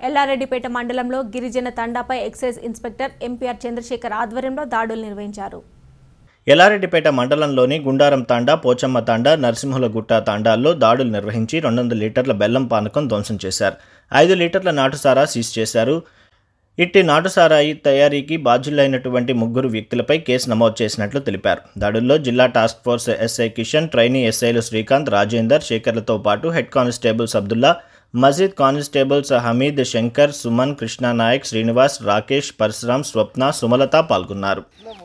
ఎల్లారెడ్డిపేట మండలంలో గిరిజన తండాపై ఎక్సైజ్ ఇన్స్పెక్టర్ ఎంపీఆర్ చంద్రశేఖర్ ఆధ్వర్యంలో దాడులు నిర్వహించారు ఎల్లారెడ్డిపేట మండలంలోని గుండారం తాండా పోచమ్మ తాండా నరసింహులగుట్ట తాండాల్లో దాడులు నిర్వహించి రెండు వందల లీటర్ల బెల్లం పానకం ధ్వంసం చేశారు ఐదు లీటర్ల నాటుసారా సీజ్ చేశారు ఇట్టి నాటుసారాయి తయారీకి బాధ్యులైనటువంటి ముగ్గురు వ్యక్తులపై కేసు నమోదు చేసినట్లు తెలిపారు దాడుల్లో జిల్లా task force SI Kishan trainee ఎస్ఐలు శ్రీకాంత్ రాజేందర్ శేఖర్లతో పాటు head constables Abdullah Majeed constables Hameed Shankar Suman Krishnanayak Srinivas Rakesh Parashuram Swapna Sumalatha పాల్గొన్నారు